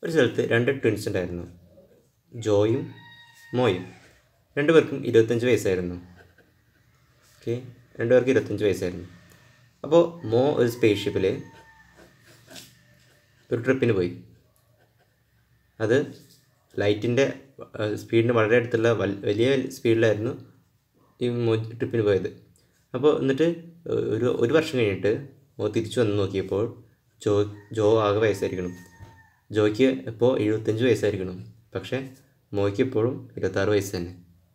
ഒരു സ്ഥലത്ത് രണ്ട് ട്വിൻസ് ഉണ്ടായിരുന്നു ജോയും മോയും രണ്ടുപേർക്കും ഇരുപത്തഞ്ച് വയസ്സായിരുന്നു ഓക്കെ രണ്ടുപേർക്കും ഇരുപത്തഞ്ച് വയസ്സായിരുന്നു അപ്പോൾ മോ ഒരു സ്പേസ് ഷിപ്പിൽ ഒരു ട്രിപ്പിന് പോയി അത് ലൈറ്റിൻ്റെ സ്പീഡിന് വളരെ അടുത്തുള്ള വൽ- വലിയ സ്പീഡിലായിരുന്നു ഈ മോ ട്രിപ്പിന് പോയത് അപ്പോൾ എന്നിട്ട് ഒരു ഒരു വർഷം കഴിഞ്ഞിട്ട് മോ തിരിച്ചു വന്ന് നോക്കിയപ്പോൾ ജോ ജോ ആകെ വയസ്സായിരിക്കണം ജോയ്ക്ക് ഇപ്പോൾ എഴുപത്തഞ്ച് വയസ്സായിരിക്കണം പക്ഷേ മോയ്ക്ക് ഇപ്പോഴും ഇരുപത്താറ് വയസ്സ് തന്നെ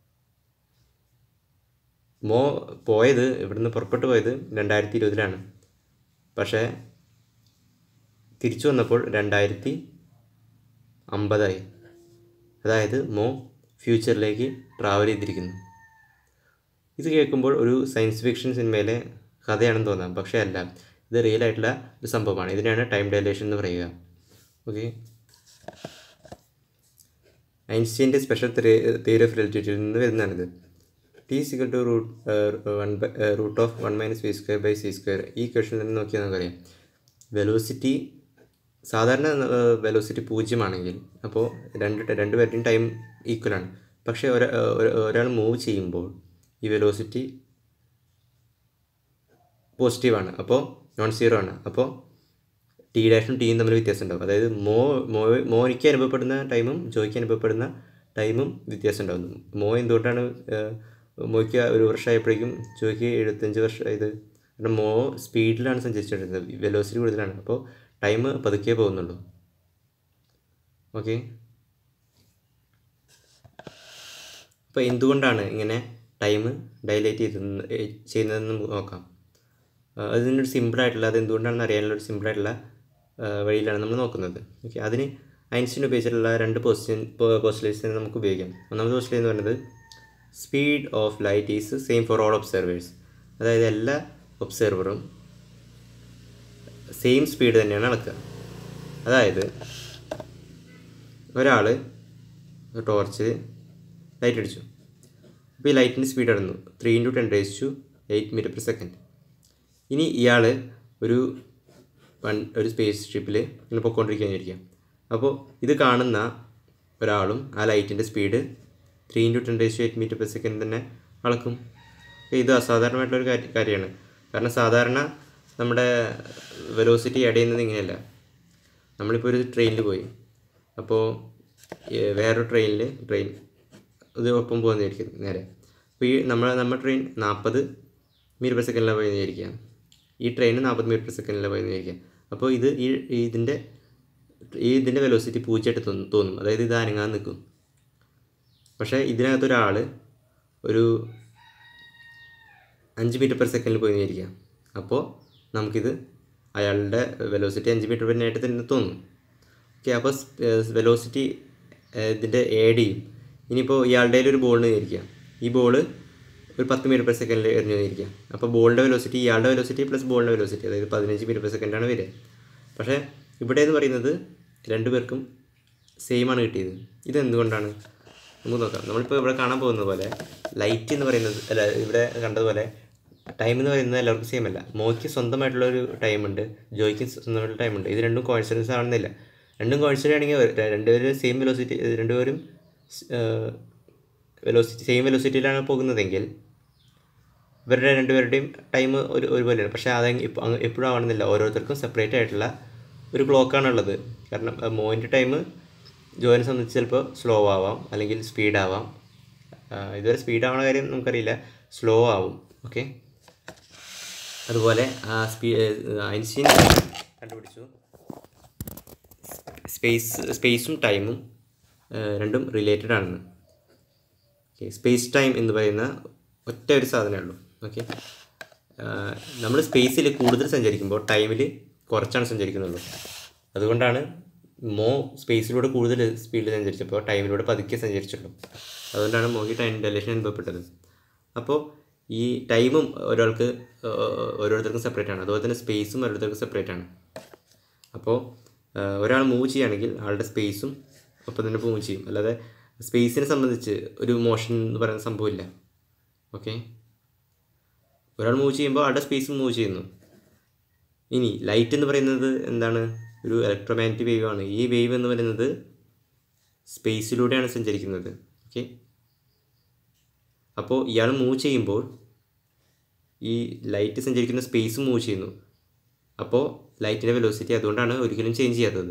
മോ പോയത് ഇവിടുന്ന് പുറപ്പെട്ടു പോയത് രണ്ടായിരത്തി ഇരുപതിലാണ് പക്ഷേ തിരിച്ചു വന്നപ്പോൾ രണ്ടായിരത്തി അമ്പതായി അതായത് മോ ഫ്യൂച്ചറിലേക്ക് ട്രാവൽ ചെയ്തിരിക്കുന്നു ഇത് കേൾക്കുമ്പോൾ ഒരു സയൻസ് ഫിക്ഷൻ സിനിമയിലെ കഥയാണെന്ന് തോന്നാം പക്ഷേ അല്ല ഇത് റിയൽ ആയിട്ടുള്ള ഒരു സംഭവമാണ് ഇതിനാണ് ടൈം ഡയലേഷൻ എന്ന് പറയുക ഓക്കെ ഐൻസ്റ്റീൻ്റെ സ്പെഷ്യൽ തിയറി ഓഫ് റിലേറ്റിവിറ്റിയിൽ നിന്ന് വരുന്നതാണിത് T equal to root one by root of one minus V square by C square ഈ ക്വസ്റ്റിൽ നിന്ന് നോക്കിയാൽ നമുക്കറിയാം വെലോസിറ്റി സാധാരണ വെലോസിറ്റി പൂജ്യമാണെങ്കിൽ അപ്പോൾ രണ്ട് രണ്ടുപേരുടെയും ടൈം ഈക്വലാണ് പക്ഷേ ഒരാ ഒ- ഒരാൾ മൂവ് ചെയ്യുമ്പോൾ ഈ വെലോസിറ്റി പോസിറ്റീവാണ് അപ്പോൾ നോൺ സീറോ ആണ് അപ്പോൾ ടി ഡാഷും ടിയും തമ്മിൽ വ്യത്യാസം ഉണ്ടാവും അതായത് മോ മോ മോനിക്ക് അനുഭവപ്പെടുന്ന ടൈമും ജോയ്ക്ക് അനുഭവപ്പെടുന്ന ടൈമും വ്യത്യാസം ഉണ്ടാകുന്നു മോ എന്തുകൊണ്ടാണ് ഏഹ്, മോയ്ക്ക് ഒരു വർഷമായപ്പോഴേക്കും ജോയ്ക്ക് എഴുപത്തഞ്ച് വർഷമായത് കാരണം മോ സ്പീഡിലാണ് സഞ്ചരിച്ചുകൊണ്ടിരുന്നത് വെലോസിറ്റി കൂടുതലാണ് അപ്പോൾ ടൈം പതുക്കെ പോകുന്നുള്ളൂ ഓക്കെ അപ്പോൾ എന്തുകൊണ്ടാണ് ഇങ്ങനെ ടൈം ഡൈലേറ്റ് ചെയ്ത് ചെയ്യുന്നതെന്ന് നമുക്ക് നോക്കാം ആ, അതിനൊരു സിമ്പിളായിട്ടുള്ള അത് എന്തുകൊണ്ടാണെന്ന് അറിയാനുള്ള ഒരു സിമ്പിളായിട്ടുള്ള വഴിയിലാണ് നമ്മൾ നോക്കുന്നത് ഓക്കെ അതിന് ഐൻസ്റ്റീൻ ഉപയോഗിച്ചിട്ടുള്ള രണ്ട് പൊസിഷൻ പോസ്റ്റുലേറ്റ്സിനെ നമുക്ക് ഉപയോഗിക്കാം ഒന്നാമത്തെ പോസ്റ്റുലേറ്റ് എന്ന് പറയുന്നത് speed of light is same for all observers അതായത് എല്ലാ ഒബ്സർവറും സെയിം സ്പീഡ് തന്നെയാണ് അളക്കുക അതായത് ഒരാൾ ടോർച്ച് ലൈറ്റ് അടിച്ചു അപ്പോൾ ഈ ലൈറ്റിൻ്റെ സ്പീഡ് അടന്നു three into ten raise to eight metre per second ഇനി ഇയാൾ ഒരു വൺ ഒരു സ്പേസ് ഷിപ്പിൽ ഇങ്ങനെ പൊയ്ക്കൊണ്ടിരിക്കുകയായിരിക്കാം അപ്പോൾ ഇത് കാണുന്ന ഒരാളും ആ ലൈറ്റിൻ്റെ speed three into ten raise to eight metre per second തന്നെ അളക്കും അപ്പോൾ ഇത് അസാധാരണമായിട്ടുള്ളൊരു കാര്യ കാര്യമാണ് കാരണം സാധാരണ നമ്മുടെ വെലോസിറ്റി ആഡ് ചെയ്യുന്നത് ഇങ്ങനെയല്ല നമ്മളിപ്പോൾ ഒരു ട്രെയിനിൽ പോയി അപ്പോൾ ഏഹ്, വേറൊരു ട്രെയിനിൽ ട്രെയിൻ ഇത് ഒപ്പം പോകുന്നതായിരിക്കും നേരെ അപ്പോൾ ഈ നമ്മൾ നമ്മുടെ ട്രെയിൻ നാൽപ്പത് മീറ്റർ പെർ സെക്കൻഡിലാണ് പോയിരിക്കുക ഈ ട്രെയിൻ നാൽപ്പത് മീറ്റർ പെർ സെക്കൻഡിലാണ് പോയിരിക്കുക അപ്പോൾ ഇത് ഈ ഈ ഇതിൻ്റെ ഈ ഇതിൻ്റെ വെലോസിറ്റി പൂജ്യമായിട്ട് തോന്നും തോന്നും അതായത് ഇത് അനങ്ങാൻ നിൽക്കും പക്ഷേ ഇതിനകത്ത് ഒരാൾ ഒരു അഞ്ച് മീറ്റർ പെർ സെക്കൻഡിൽ പോയി വിചാരിക്കാം അപ്പോൾ നമുക്കിത് അയാളുടെ വെലോസിറ്റി അഞ്ച് മീറ്റർ പെർ ആയിട്ട് തന്നെ തോന്നും ഓക്കെ അപ്പോൾ വെലോസിറ്റി ഇതിൻ്റെ ഏഡ് ചെയ്യും ഇനിയിപ്പോൾ ഇയാളുടെ കയ്യിൽ ഒരു ബോളിന് വിചാരിക്കാം ഈ ബോള് ഒരു പത്ത് മീറ്റർ പെർ സെക്കൻഡിൽ എറിഞ്ഞു വിചാരിക്കാം അപ്പോൾ ബോളിൻ്റെ വെലോസിറ്റി ഇയാളുടെ വെലോസിറ്റി പ്ലസ് ബോളിൻ്റെ വെലോസിറ്റി അതായത് പതിനഞ്ച് മീറ്റർ പെർ സെക്കൻഡാണ് വരിക പക്ഷേ ഇവിടെ എന്ന് പറയുന്നത് രണ്ടുപേർക്കും സെയിം ആണ് കിട്ടിയത് ഇതെന്തുകൊണ്ടാണ് നമുക്ക് നോക്കാം നമ്മളിപ്പോൾ ഇവിടെ കാണാൻ പോകുന്നത് പോലെ ലൈറ്റ് എന്ന് പറയുന്നത് അല്ല ഇവിടെ കണ്ടതുപോലെ ടൈം എന്ന് പറയുന്നത് എല്ലാവർക്കും സെയിം അല്ല മോയ്ക്ക് സ്വന്തമായിട്ടുള്ള ഒരു ടൈം ഉണ്ട് ജോയ്ക്ക് സ്വന്തമായിട്ടുള്ള ടൈം ഉണ്ട് ഇത് രണ്ടും കോയിൻസിഡൻസ് ആണെന്നില്ല രണ്ടും കോയിൻസിഡൻ്റ് ആണെങ്കിൽ ര- രണ്ടുപേരും സെയിം വെലോസിറ്റി രണ്ടുപേരും വെലോസിറ്റി സെയിം വെലോസിറ്റിയിലാണ് പോകുന്നതെങ്കിൽ ഇവരുടെ രണ്ടുപേരുടെയും ടൈം ഒരു ഒരുപോലെയാണ് പക്ഷേ അത് ഇപ്പോൾ എപ്പോഴും ആവണമെന്നില്ല ഓരോരുത്തർക്കും സെപ്പറേറ്റ് ആയിട്ടുള്ള ഒരു ക്ലോക്കാണ് ഉള്ളത് കാരണം മോയിൻ്റെ ടൈം ജോയിനെ സംബന്ധിച്ച് ചിലപ്പോൾ സ്ലോ ആവാം അല്ലെങ്കിൽ സ്പീഡ് ആവാം ആ, ഇതുവരെ സ്പീഡ് ആവണ കാര്യം നമുക്കറിയില്ല സ്ലോ ആവും ഓക്കെ അതുപോലെ സ്പീ ഐൻസ്റ്റീൻ കണ്ടുപിടിച്ചു സ്പേസ് സ്പേസും ടൈമും രണ്ടും റിലേറ്റഡ് ആണെന്ന് ഓക്കെ സ്പേസ് ടൈം എന്ന് പറയുന്ന ഒറ്റ ഒരു സാധനമേ ഉള്ളൂ ഓക്കെ നമ്മൾ സ്പേസിൽ കൂടുതൽ സഞ്ചരിക്കുമ്പോൾ ടൈമിൽ കുറച്ചാണ് സഞ്ചരിക്കുന്നുള്ളൂ അതുകൊണ്ടാണ് മോ സ്പേസിലൂടെ കൂടുതൽ സ്പീഡിൽ സഞ്ചരിച്ചപ്പോൾ ടൈമിലൂടെ പതുക്കെ സഞ്ചരിച്ചുള്ളൂ അതുകൊണ്ടാണ് മോക്ക് ടൈം ഡയലേഷൻ അനുഭവപ്പെട്ടത് അപ്പോൾ ഈ ടൈമും ഒരാൾക്ക് ഏഹ്, ഓരോരുത്തർക്കും സെപ്പറേറ്റ് ആണ് അതുപോലെ തന്നെ സ്പേസും ഓരോരുത്തർക്കും സെപ്പറേറ്റ് ആണ് അപ്പോൾ ആഹ്, ഒരാൾ മൂവ് ചെയ്യുകയാണെങ്കിൽ ആളുടെ സ്പേസും ഒപ്പം തന്നെ മൂവ് ചെയ്യും അല്ലാതെ സ്പേസിനെ സംബന്ധിച്ച് ഒരു മോഷൻ എന്ന് പറയുന്ന സംഭവമില്ല ഓക്കെ ഒരാൾ മൂവ് ചെയ്യുമ്പോൾ ആളുടെ സ്പേസും മൂവ് ചെയ്യുന്നു ഇനി ലൈറ്റ് എന്ന് പറയുന്നത് എന്താണ് ഒരു ഇലക്ട്രോമാഗ്നറ്റിക് വേവ് ആണ് ഈ വേവ് എന്ന് പറയുന്നത് സ്പേസിലൂടെയാണ് സഞ്ചരിക്കുന്നത് ഓക്കെ അപ്പോൾ ഇയാൾ മൂവ് ചെയ്യുമ്പോൾ ഈ ലൈറ്റ് സഞ്ചരിക്കുന്ന സ്പേസ് മൂവ് ചെയ്യുന്നു അപ്പോൾ ലൈറ്റിൻ്റെ വെലോസിറ്റി അതുകൊണ്ടാണ് ഒരിക്കലും ചേഞ്ച് ചെയ്യാത്തത്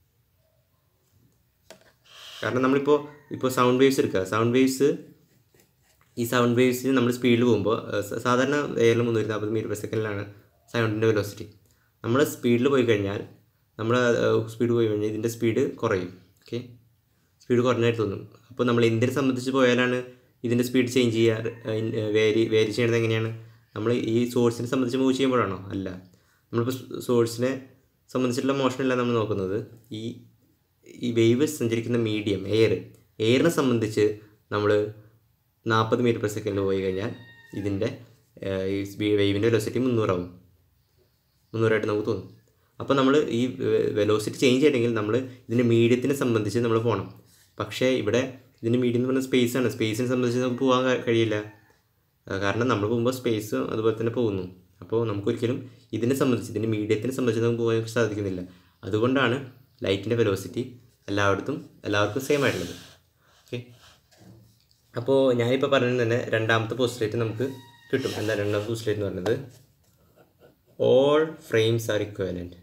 കാരണം നമ്മളിപ്പോൾ ഇപ്പോൾ സൗണ്ട് വേവ്സ് എടുക്കുക സൗണ്ട് വേവ്സ് ഈ സൗണ്ട് വേവ്സിന് നമ്മൾ സ്പീഡിൽ പോകുമ്പോൾ സ- സാധാരണ എയറിൽ മുന്നൂറ്റി നാൽപ്പത് മീറ്റർ പെർ സെക്കൻഡിലാണ് സൗണ്ടിൻ്റെ വെലോസിറ്റി നമ്മൾ സ്പീഡിൽ പോയി കഴിഞ്ഞാൽ നമ്മൾ സ്പീഡ് പോയി കഴിഞ്ഞാൽ ഇതിൻ്റെ സ്പീഡ് കുറയും ഓക്കെ സ്പീഡ് കുറഞ്ഞായിട്ട് തോന്നും അപ്പോൾ നമ്മൾ എന്തിനെ സംബന്ധിച്ച് പോയാലാണ് ഇതിൻ്റെ സ്പീഡ് ചേഞ്ച് ചെയ്യുക വേരി വേരി ചെയ്യണത് എങ്ങനെയാണ് നമ്മൾ ഈ സോഴ്സിനെ സംബന്ധിച്ച് മൂവ് ചെയ്യുമ്പോഴാണോ അല്ല നമ്മളിപ്പോൾ സോഴ്സിനെ സംബന്ധിച്ചിട്ടുള്ള മോഷനല്ല നമ്മൾ നോക്കുന്നത് ഈ ഈ വേവ് സഞ്ചരിക്കുന്ന മീഡിയം എയർ എയറിനെ സംബന്ധിച്ച് നമ്മൾ നാൽപ്പത് മീറ്റർ പെർ സെക്കൻഡിൽ പോയി കഴിഞ്ഞാൽ ഇതിൻ്റെ ഈ വേവിൻ്റെ വെലോസിറ്റി മുന്നൂറാവും മുന്നൂറായിട്ട് നമുക്ക് തോന്നും അപ്പോൾ നമ്മൾ ഈ വെലോസിറ്റി ചേഞ്ച് ചെയ്യണമെങ്കിൽ നമ്മൾ ഇതിൻ്റെ മീഡിയത്തിനെ സംബന്ധിച്ച് നമ്മൾ പോകണം പക്ഷേ ഇവിടെ ഇതിൻ്റെ മീഡിയം എന്ന് പറഞ്ഞാൽ സ്പേസാണ് സ്പേസിനെ സംബന്ധിച്ച് നമുക്ക് പോകാൻ ക- കഴിയില്ല ആ, കാരണം നമ്മൾ പോകുമ്പോൾ സ്പേസ് അതുപോലെ തന്നെ പോകുന്നു അപ്പോൾ നമുക്കൊരിക്കലും ഇതിനെ സംബന്ധിച്ച് ഇതിൻ്റെ മീഡിയത്തിനെ സംബന്ധിച്ച് നമുക്ക് പോകാൻ സാധിക്കുന്നില്ല അതുകൊണ്ടാണ് ലൈറ്റിൻ്റെ വെലോസിറ്റി എല്ലായിടത്തും എല്ലാവർക്കും സെയിം ആയിട്ടുള്ളത് ഓക്കെ അപ്പോൾ ഞാനിപ്പോൾ പറഞ്ഞത് തന്നെ രണ്ടാമത്തെ പോസ്റ്റ്ലേറ്റ് നമുക്ക് കിട്ടും എന്താ രണ്ടാമത്തെ പോസ്റ്റ്ലേറ്റ് എന്ന് പറയുന്നത് ഓൾ ഫ്രെയിംസ് ആർ ഇക്വലൻറ്റ്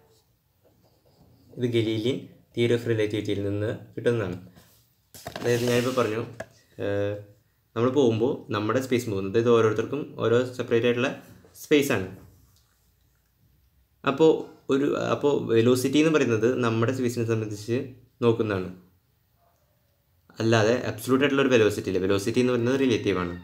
ഇത് ഗലീലിയൻ തിയറി ഓഫ് റിലേറ്റിവിറ്റിയിൽ നിന്ന് കിട്ടുന്നതാണ് അതായത് ഞാനിപ്പോൾ പറഞ്ഞു നമ്മൾ പോകുമ്പോൾ നമ്മുടെ സ്പേസ് പോകുന്നത് ഇത് ഓരോരുത്തർക്കും ഓരോ സെപ്പറേറ്റ് ആയിട്ടുള്ള സ്പേസ് ആണ് അപ്പോൾ ഒരു അപ്പോൾ വെലോസിറ്റി എന്ന് പറയുന്നത് നമ്മുടെ സ്പേസിനെ സംബന്ധിച്ച് നോക്കുന്നതാണ് അല്ലാതെ അബ്സലൂട്ട് ആയിട്ടുള്ള ഒരു വെലോസിറ്റി ഇല്ല വെലോസിറ്റി എന്ന് പറയുന്നത് റിലേറ്റീവ് ആണ്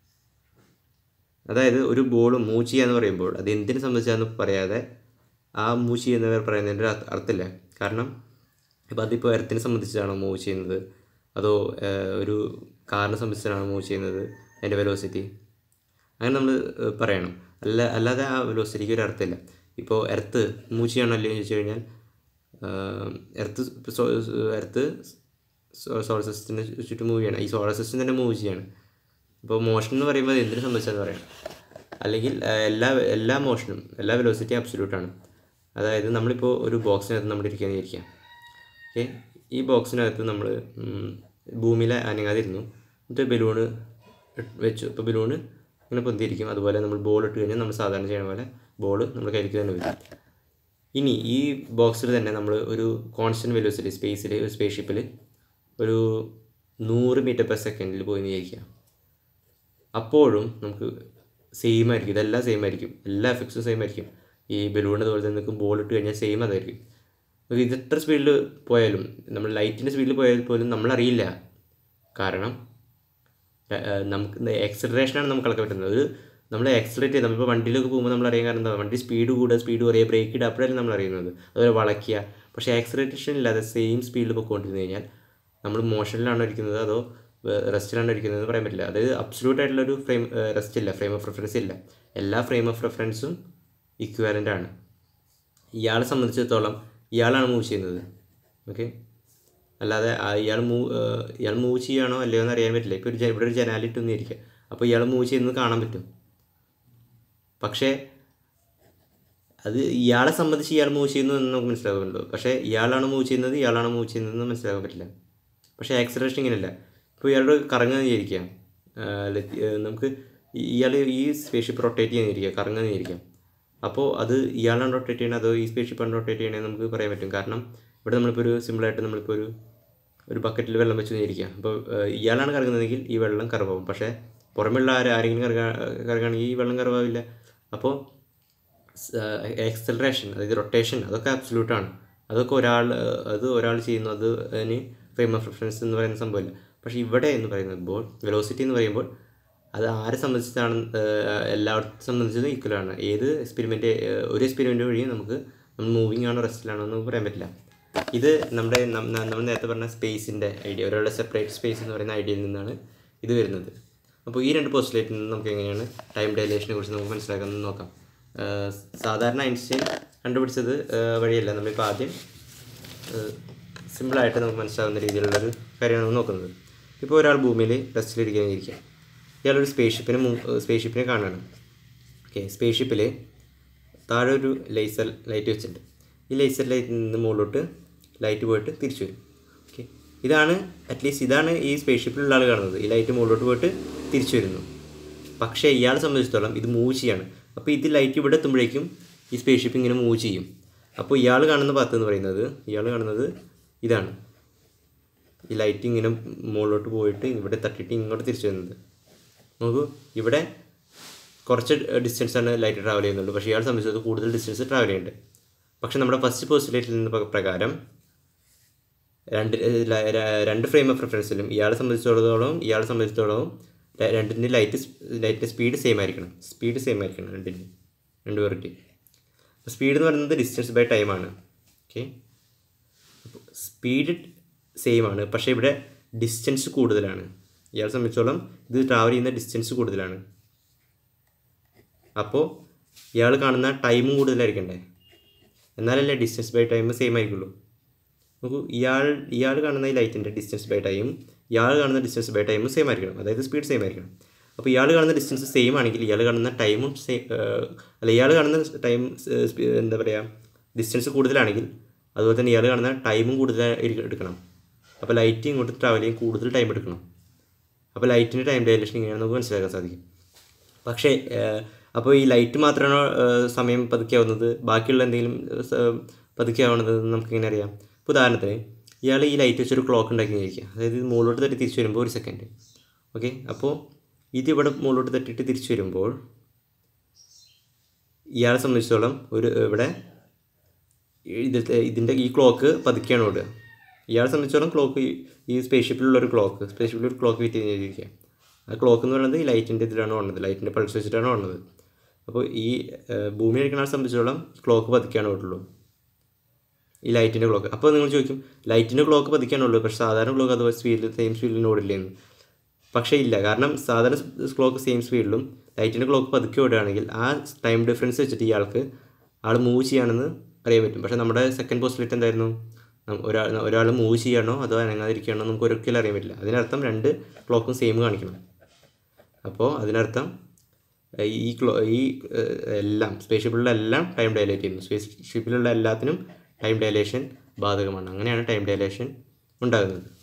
അതായത് ഒരു ബോൾ മൂവ് ചെയ്യുക എന്ന് പറയുമ്പോൾ അത് എന്തിനെ സംബന്ധിച്ചാന്ന് പറയാതെ ആ മൂവ് ചെയ്യുന്നവർ പറയുന്നതിൻ്റെ ഒരു അർത്ഥ- അർത്ഥമില്ല കാരണം ഇപ്പോൾ അതിപ്പോൾ എർത്തിനെ സംബന്ധിച്ചാണോ മൂവ് ചെയ്യുന്നത് അതോ ഏഹ്, ഒരു കാറിനെ സംബന്ധിച്ചാണോ മൂവ് ചെയ്യുന്നത് അതിൻ്റെ വെലോസിറ്റി അങ്ങനെ നമ്മൾ പറയണം അല്ല അല്ലാതെ ആ വെലോസിറ്റിക്ക് ഒരു അർത്ഥമില്ല ഇപ്പോൾ എർത്ത് മൂവ് ചെയ്യണോ അല്ലയോ എന്ന് ചോദിച്ചു കഴിഞ്ഞാൽ എർത്ത് എർത്ത് സോളർ സിസ്റ്റത്തിൻ്റെ ചുറ്റും മൂവ് ചെയ്യണം ഈ സോളർ സിസ്റ്റം തന്നെ മൂവ് ചെയ്യാണ് ഇപ്പോൾ മോഷൻ എന്ന് പറയുമ്പോൾ അത് എന്തിനെ സംബന്ധിച്ചാന്ന് പറയാം അല്ലെങ്കിൽ ആ, എല്ലാ എല്ലാ മോഷനും എല്ലാ വെലോസിറ്റി അബ്സൊല്യൂട്ടാണ് അതായത് നമ്മളിപ്പോൾ ഒരു ബോക്സിനകത്ത് നമ്മൾ ഇരിക്കുകയെന്ന് വിചാരിക്കാം ഓക്കെ ഈ ബോക്സിനകത്ത് നമ്മൾ ഭൂമിയിൽ അനങ്ങാതിരുന്നു എന്നിട്ട് ബലൂണ് വെച്ചു ഇപ്പോൾ ബലൂണ് ഇങ്ങനെ പൊന്തിയിരിക്കും അതുപോലെ നമ്മൾ ബോൾ ഇട്ട് കഴിഞ്ഞാൽ നമ്മൾ സാധാരണ ചെയ്യണ പോലെ ബോൾ നമ്മൾ കയ്യിലേക്ക് തന്നെ വരും ഇനി ഈ ബോക്സിൽ തന്നെ നമ്മൾ ഒരു കോൺസ്റ്റൻറ്റ് വെലോസിറ്റി സ്പേസിൽ ഒരു സ്പേസ് ഷിപ്പിൽ ഒരു നൂറ് മീറ്റർ പെർ സെക്കൻഡിൽ പോയി വിചാരിക്കുക അപ്പോഴും നമുക്ക് സെയിം ആയിരിക്കും ഇതെല്ലാം സെയിം ആയിരിക്കും എല്ലാ എഫക്ട്സും സെയിം ആയിരിക്കും ഈ ബലൂൺ അതുപോലെ തന്നെ നമുക്ക് ബോൾ ഇട്ട് കഴിഞ്ഞാൽ സെയിം അതായിരിക്കും നമുക്ക് ഇത് എത്ര സ്പീഡിൽ പോയാലും നമ്മൾ ലൈറ്റിൻ്റെ സ്പീഡിൽ പോയാൽ പോലും നമ്മളറിയില്ല കാരണം ഏ, ഏ, നമുക്ക് എക്സലറേഷനാണ് നമുക്ക് അളക്കാൻ പറ്റുന്നത് ഒരു നമ്മൾ എക്സലറേറ്റ് ചെയ്ത് നമ്മളിപ്പോൾ വണ്ടിയിലൊക്കെ പോകുമ്പോൾ നമ്മൾ അറിയാൻ കാരണം എന്താ വണ്ടി സ്പീഡ് കൂടുക സ്പീഡ് കുറയുക ബ്രേക്ക് ഇടുക അപ്പോഴല്ലേ നമ്മൾ അറിയുന്നത് അതുപോലെ വളയ്ക്കുക പക്ഷേ ആക്സലറേഷൻ ഇല്ലാതെ സെയിം സ്പീഡിൽ പോയിക്കൊണ്ടിരുന്ന് കഴിഞ്ഞാൽ നമ്മൾ മോഷനിലാണോ ഇരിക്കുന്നത് അതോ റെസ്റ്റിലാണോ ഇരിക്കുന്നത് എന്ന് പറയാൻ പറ്റില്ല അതായത് അബ്സലൂട്ട് ആയിട്ടുള്ള ഒരു ഫ്രെയിം റെസ്റ്റ് ഇല്ല ഫ്രെയിം ഓഫ് റെഫറൻസ് ഇല്ല എല്ലാ ഫ്രെയിം ഓഫ് റെഫറൻസും ഇക്വാലൻ്റ് ആണ് ഇയാളെ സംബന്ധിച്ചിടത്തോളം ഇയാളാണ് മൂവ് ചെയ്യുന്നത് ഓക്കെ അല്ലാതെ ആ ഇയാൾ മൂവ് ഇയാൾ മൂവ് ചെയ്യുകയാണോ അല്ലയോ എന്ന് അറിയാൻ പറ്റില്ല ഇപ്പോൾ ഒരു ജ- ഇവിടെ ഒരു ജനാലിറ്റ് ഒന്നും ഇരിക്കുക അപ്പോൾ ഇയാൾ മൂവ് ചെയ്യുന്നത് കാണാൻ പറ്റും പക്ഷേ അത് ഇയാളെ സംബന്ധിച്ച് ഇയാൾ മൂവ് ചെയ്യുന്നു എന്ന് നമുക്ക് മനസ്സിലാകുന്നുണ്ടോ പക്ഷേ ഇയാളാണ് മൂവ് ചെയ്യുന്നത് ഇയാളാണ് മൂവ് ചെയ്യുന്നതെന്ന് മനസ്സിലാക്കാൻ പറ്റില്ല പക്ഷേ ആക്സലറേഷൻ ഇങ്ങനെയല്ല ഇപ്പോൾ ഇയാളുടെ കറങ്ങാൻ വിചാരിക്കാം നമുക്ക് ഇയാൾ ഈ സ്പേസ് ഷിപ്പ് റൊട്ടേറ്റ് ചെയ്യാനിരിക്കുക കറങ്ങാൻ വിചാരിക്കാം അപ്പോൾ അത് ഇയാളാണ് റൊട്ടേറ്റ് ചെയ്യണത് അതോ ഈ സ്പേസ് ഷിപ്പാണ് റൊട്ടേറ്റ് ചെയ്യണത് നമുക്ക് പറയാൻ പറ്റും കാരണം ഇവിടെ നമ്മളിപ്പോൾ ഒരു സിമ്പിളായിട്ട് നമ്മളിപ്പോൾ ഒരു ഒരു ബക്കറ്റിൽ വെള്ളം വെച്ച് ഇരിക്കുക അപ്പോൾ ഏഹ്, ഇയാളാണ് കറങ്ങുന്നതെങ്കിൽ ഈ വെള്ളം കറവാകും പക്ഷേ പുറമെയുള്ള ആര് ആരെങ്കിലും കറങ്ങാ കറങ്ങുകയാണെങ്കിൽ ഈ വെള്ളം കറവാവില്ല അപ്പോൾ എക്സലറേഷൻ അതായത് റൊട്ടേഷൻ അതൊക്കെ അബ്സല്യൂട്ടാണ് അതൊക്കെ ഒരാൾ ഏഹ്, അത് ഒരാൾ ചെയ്യുന്നു അത് അതിന് ഫ്രെയിം ഓഫ് റെഫറൻസ് എന്ന് പറയുന്ന സംഭവമില്ല പക്ഷേ ഇവിടെ എന്ന് പറയുമ്പോൾ വെലോസിറ്റി എന്ന് പറയുമ്പോൾ അത് ആരെ സംബന്ധിച്ചിട്ടാണ് ഏഹ്, എല്ലായിടത്തും സംബന്ധിച്ചത് ഈക്വലാണ് ഏത് എക്സ്പെരിമെൻ്റ് ഒരു എക്സ്പെരിമെൻ്റ് വഴി നമുക്ക് നമ്മൾ മൂവിങ് ആണോ റെസ്റ്റിലാണോ എന്ന് പറയാൻ പറ്റില്ല ഇത് നമ്മുടെ നം- ന- നമ്മൾ നേരത്തെ പറഞ്ഞ സ്പേസിൻ്റെ ഐഡിയ ഒരാളുടെ സെപ്പറേറ്റ് സ്പേസ് എന്ന് പറയുന്ന ഐഡിയയിൽ നിന്നാണ് ഇത് വരുന്നത് അപ്പോൾ ഈ രണ്ട് പോസ്റ്റുലേറ്റിൽ നിന്ന് നമുക്ക് എങ്ങനെയാണ് ടൈം ഡയലേഷനെ കുറിച്ച് നമുക്ക് മനസ്സിലാക്കാമെന്ന് നോക്കാം ഏഹ് സാധാരണ ഐൻസ്റ്റൈൻ കണ്ടുപിടിച്ചത് ഏഹ് വഴിയല്ല നമ്മളിപ്പോൾ ആദ്യം സിമ്പിളായിട്ട് നമുക്ക് മനസ്സിലാവുന്ന രീതിയിലുള്ളൊരു കാര്യമാണ് നമ്മൾ നോക്കുന്നത് ഇപ്പോൾ ഒരാൾ ഭൂമിയിൽ റെസ്റ്റിലിരിക്കുകയെന്ന് ഇരിക്കുക ഇയാളൊരു സ്പേസ് ഷിപ്പിനെ സ്പേസ് ഷിപ്പിനെ കാണുകയാണ് ഓക്കെ സ്പേസ് ഷിപ്പിൽ താഴെ ഒരു ലേസർ ലൈറ്റ് വെച്ചിട്ടുണ്ട് ഈ ലേസർ ലൈറ്റിൽ നിന്ന് മുകളിലോട്ട് ലൈറ്റ് പോയിട്ട് തിരിച്ചു വരും ഓക്കെ ഇതാണ് അറ്റ്ലീസ്റ്റ് ഇതാണ് ഈ സ്പേസ് ഷിപ്പിലുള്ള ആൾ കാണുന്നത് ഈ ലൈറ്റ് മുകളിലോട്ട് പോയിട്ട് തിരിച്ചു വരുന്നു പക്ഷേ ഇയാളെ സംബന്ധിച്ചിടത്തോളം ഇത് മൂവ് ചെയ്യാണ് അപ്പോൾ ഇത് ലൈറ്റ് ഇവിടെ എത്തുമ്പോഴേക്കും ഈ സ്പേസ് ഷിപ്പ് ഇങ്ങനെ മൂവ് ചെയ്യും അപ്പോൾ ഇയാൾ കാണുന്ന പാത്ത് എന്ന് പറയുന്നത് ഇയാൾ കാണുന്നത് ഇതാണ് ഈ ലൈറ്റ് ഇങ്ങനെ മുകളിലോട്ട് പോയിട്ട് ഇവിടെ തട്ടിയിട്ട് ഇങ്ങോട്ട് തിരിച്ചു വരുന്നത് നോക്കൂ ഇവിടെ കുറച്ച് ഡിസ്റ്റൻസാണ് ലൈറ്റ് ട്രാവൽ ചെയ്യുന്നുള്ളൂ പക്ഷേ ഇയാളെ സംബന്ധിച്ചത് കൂടുതൽ ഡിസ്റ്റൻസ് ട്രാവൽ ചെയ്യുന്നുണ്ട് പക്ഷേ നമ്മുടെ ഫസ്റ്റ് പോസ്റ്റുലേറ്റിൽ നിന്ന് പ്ര- പ്രകാരം രണ്ട് ഏഹ് ല- ര- രണ്ട് ഫ്രെയിം ഓഫ് റെഫറൻസിലും ഇയാളെ സംബന്ധിച്ചിടത്തോളം ഇയാളെ സംബന്ധിച്ചിടത്തോളം ര- രണ്ടിൻ്റെ ലൈറ്റ് ലൈറ്റ് സ്പീഡ് സെയിം ആയിരിക്കണം സ്പീഡ് സെയിം ആയിരിക്കണം രണ്ടിൻ്റെ രണ്ട് പേരുടെ സ്പീഡ് എന്ന് പറയുന്നത് ഡിസ്റ്റൻസ് ബൈ ടൈമാണ് ഓക്കെ സ്പീഡ് സെയിം ആണ് പക്ഷേ ഇവിടെ ഡിസ്റ്റൻസ് കൂടുതലാണ് ഇയാളെ സംബന്ധിച്ചോളം ഇത് ട്രാവൽ ചെയ്യുന്ന ഡിസ്റ്റൻസ് കൂടുതലാണ് അപ്പോൾ ഇയാൾ കാണുന്ന ടൈമും കൂടുതലായിരിക്കണ്ടേ എന്നാലല്ലേ ഡിസ്റ്റൻസ് ബൈ ടൈം സെയിം ആയിരിക്കുള്ളൂ നോക്കൂ ഇയാൾ ഇയാൾ കാണുന്ന ഈ ലൈറ്റിൻ്റെ ഡിസ്റ്റൻസ് ബൈ ടൈം ഇയാൾ കാണുന്ന ഡിസ്റ്റൻസ് ബൈ ടൈമും സെയിം ആയിരിക്കണം അതായത് സ്പീഡ് സെയിം ആയിരിക്കണം അപ്പോൾ ഇയാൾ കാണുന്ന ഡിസ്റ്റൻസ് സെയിം ആണെങ്കിൽ ഇയാൾ കാണുന്ന ടൈമും സെയിം അല്ല ഇയാൾ കാണുന്ന ടൈം എന്താ പറയുക ഡിസ്റ്റൻസ് കൂടുതലാണെങ്കിൽ അതുപോലെ തന്നെ ഇയാൾ കാണുന്ന ടൈമും കൂടുതൽ എടുക്കണം അപ്പോൾ ലൈറ്റ് ഇങ്ങോട്ട് ട്രാവൽ ചെയ്യാൻ കൂടുതൽ ടൈം എടുക്കണം അപ്പോൾ ലൈറ്റിൻ്റെ ടൈം ഡയലേഷൻ ഇങ്ങനെയാണ് നമുക്ക് മനസ്സിലാക്കാൻ സാധിക്കും പക്ഷേ ഏഹ്, അപ്പോൾ ഈ ലൈറ്റ് മാത്രമാണോ ഏഹ്, സമയം പതുക്കെയാവുന്നത് ബാക്കിയുള്ള എന്തെങ്കിലും ഏഹ്, സ- പതുക്കെയാവുന്നത് എന്ന് നമുക്ക് എങ്ങനെ അറിയാം ഇപ്പോൾ ഉദാഹരണത്തിന് ഇയാൾ ഈ ലൈറ്റ് വെച്ചൊരു ക്ലോക്ക് ഉണ്ടാക്കി കഴിക്കുക അതായത് ഇത് മുകളിലോട്ട് തട്ടി തിരിച്ചു വരുമ്പോൾ ഒരു സെക്കൻഡ് ഓക്കെ അപ്പോൾ ഇതിവിടെ മുകളിലോട്ട് തട്ടിയിട്ട് തിരിച്ചു വരുമ്പോൾ ഇയാളെ സംബന്ധിച്ചിടത്തോളം ഒരു ഇവിടെ ഇതിലത്തെ ഇതിൻ്റെ ഈ ക്ലോക്ക് പതുക്കെയാണ് ഓടുക ഇയാളെ സംബന്ധിച്ചിടത്തോളം ക്ലോക്ക് ഈ സ്പേസ് ഷിപ്പിലുള്ള ഒരു ക്ലോക്ക് സ്പേസ് ഷിപ്പിൽ ഒരു ക്ലോക്ക് വെയിറ്റ് ചെയ്തിരിക്കുക ആ ക്ലോക്ക് എന്ന് പറയുന്നത് ഈ ലൈറ്റിൻ്റെ ഇതിലാണ് ഓടുന്നത് ലൈറ്റിൻ്റെ പൾസ് വെച്ചിട്ടാണ് ഓടുന്നത് അപ്പോൾ ഈ ഏഹ്, ഭൂമി കഴിക്കുന്ന ആളെ സംബന്ധിച്ചിടത്തോളം ക്ലോക്ക് പതുക്കെയാണ് ഓടുള്ളൂ ഈ ലൈറ്റിൻ്റെ ക്ലോക്ക് അപ്പോൾ നിങ്ങൾ ചോദിക്കും ലൈറ്റിൻ്റെ ക്ലോക്ക് പതുക്കാനുള്ളൂ പക്ഷേ സാധാരണ ക്ലോക്ക് അത് സ്പീഡിൽ സെയിം സ്പീഡിൽ ഓടില്ലേന്ന് പക്ഷേ ഇല്ല കാരണം സാധാരണ ക്ലോക്ക് സെയിം സ്പീഡിലും ലൈറ്റിൻ്റെ ക്ലോക്ക് പതുക്കെ ഓടുകയാണെങ്കിൽ ആ ടൈം ഡിഫറൻസ് വെച്ചിട്ട് ഇയാൾക്ക് ആൾ മൂവ് ചെയ്യുകയാണെന്ന് അറിയാൻ പറ്റും പക്ഷേ നമ്മുടെ സെക്കൻഡ് പോസ്റ്റിലേറ്റ് എന്തായിരുന്നു നം- ഒരാൾ ഒരാൾ മൂവ് ചെയ്യണോ അതോ അനങ്ങാതിരിക്കുകയാണോ നമുക്ക് ഒരിക്കലും അറിയാൻ പറ്റില്ല അതിനർത്ഥം രണ്ട് ക്ലോക്കും സെയിം കാണിക്കണം അപ്പോൾ അതിനർത്ഥം ഏഹ്, ഈ ക്ലോ ഈ ഏഹ്, എല്ലാം സ്പേസ് ഷിപ്പിലുള്ള എല്ലാം ടൈം ഡയലേറ്റ് ചെയ്യുന്നു സ്പേസ് ഷിപ്പിലുള്ള എല്ലാത്തിനും ടൈം ഡയലേഷൻ ബാധകമാണ് അങ്ങനെയാണ് ടൈം ഡയലേഷൻ ഉണ്ടാകുന്നത്